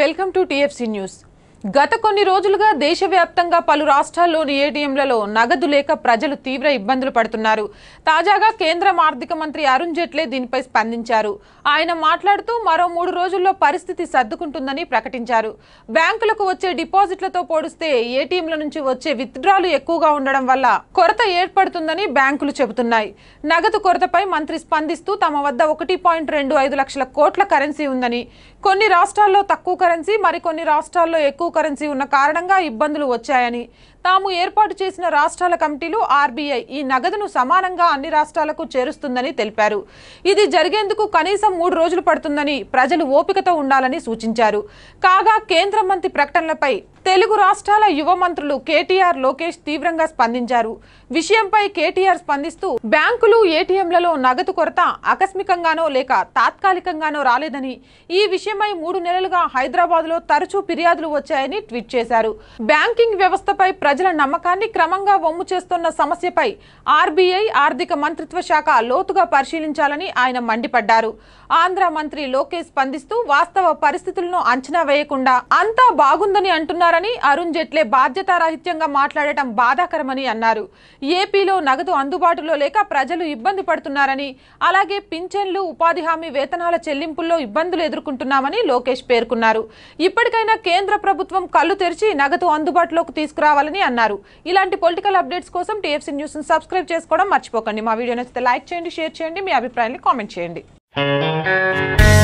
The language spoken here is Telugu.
వెల్కమ్ టు టీఎఫ్సీ న్యూస్ గత కొన్ని రోజులుగా దేశవ్యాప్తంగా పలు రాష్ట్రాల్లోని ఏటీఎంలలో నగదు లేక ప్రజలు తీవ్ర ఇబ్బందులు పడుతున్నారు తాజాగా కేంద్ర ఆర్థిక మంత్రి అరుణ్ జైట్లీ దీనిపై స్పందించారు ఆయన మాట్లాడుతూ మరో మూడు రోజుల్లో పరిస్థితి సర్దుకుంటుందని ప్రకటించారు బ్యాంకులకు వచ్చే డిపాజిట్లతో పోలిస్తే ఏటీఎంల నుంచి వచ్చే విత్డ్రాలు ఎక్కువగా ఉండడం వల్ల కొరత ఏర్పడుతుందని బ్యాంకులు చెబుతున్నాయి నగదు కొరతపై మంత్రి స్పందిస్తూ తమ వద్ద ఒకటి పాయింట్ రెండు ఐదు లక్షల కోట్ల కరెన్సీ ఉందని కొన్ని రాష్ట్రాల్లో తక్కువ కరెన్సీ మరికొన్ని రాష్ట్రాల్లో ఎక్కువ కరెన్సీ ఉన్న కారణంగా ఇబ్బందులు వచ్చాయని తాము ఏర్పాటు చేసిన రాష్ట్రాల కమిటీలు ఆర్బీఐ ఈ నగదును సమానంగా అన్ని రాష్ట్రాలకు చేరుస్తుందని తెలిపారు ఇది జరిగేందుకు కనీసం మూడు రోజులు పడుతుందని ప్రజలు ఓపికతో ఉండాలని సూచించారు కాగా కేంద్ర మంత్రి ప్రకటనలపై తెలుగు రాష్ట్రాల యువ మంత్రులు కేటీఆర్ లోకేష్ తీవ్రంగా స్పందించారు విషయంపై కేటీఆర్ స్పందిస్తూ బ్యాంకులు ఏటీఎంలలో నగదు కొరత ఆకస్మికంగానో లేక తాత్కాలికంగానో రాలేదని ఈ విషయమై మూడు నెలలుగా హైదరాబాద్ లో తరచూ ఫిర్యాదులు వచ్చాయని ట్వీట్ చేశారు బ్యాంకింగ్ వ్యవస్థపై ప్రజల నమ్మకాన్ని క్రమంగా వమ్ము చేస్తున్న సమస్యపై ఆర్బీఐ ఆర్థిక మంత్రిత్వ శాఖ లోతుగా పరిశీలించాలని ఆయన మండిపడ్డారు ఆంధ్ర మంత్రి లోకేష్ స్పందిస్తూ వాస్తవ పరిస్థితులను అంచనా వేయకుండా అంతా బాగుందని అంటున్నారని అరుణ్ జైట్లే బాధ్యతారాహిత్యంగా మాట్లాడటం బాధాకరమని అన్నారు ఏపీలో నగదు అందుబాటులో లేక ప్రజలు ఇబ్బంది పడుతున్నారని అలాగే పింఛన్లు ఉపాధి హామీ వేతనాల చెల్లింపుల్లో ఇబ్బందులు ఎదుర్కొంటున్నామని లోకేష్ పేర్కొన్నారు ఇప్పటికైనా కేంద్ర ప్రభుత్వం కళ్ళు తెరిచి నగదు అందుబాటులోకి తీసుకురావాలని అన్నారు ఇలాంటి పొలిటికల్ అప్డేట్స్ కోసం టీఎఫ్సీ న్యూస్ సబ్స్క్రైబ్ చేసుకోవడం మర్చిపోకండి మా వీడియో నచ్చితే లైక్ చేయండి షేర్ చేయండి మీ అభిప్రాయాన్ని కామెంట్ చేయండి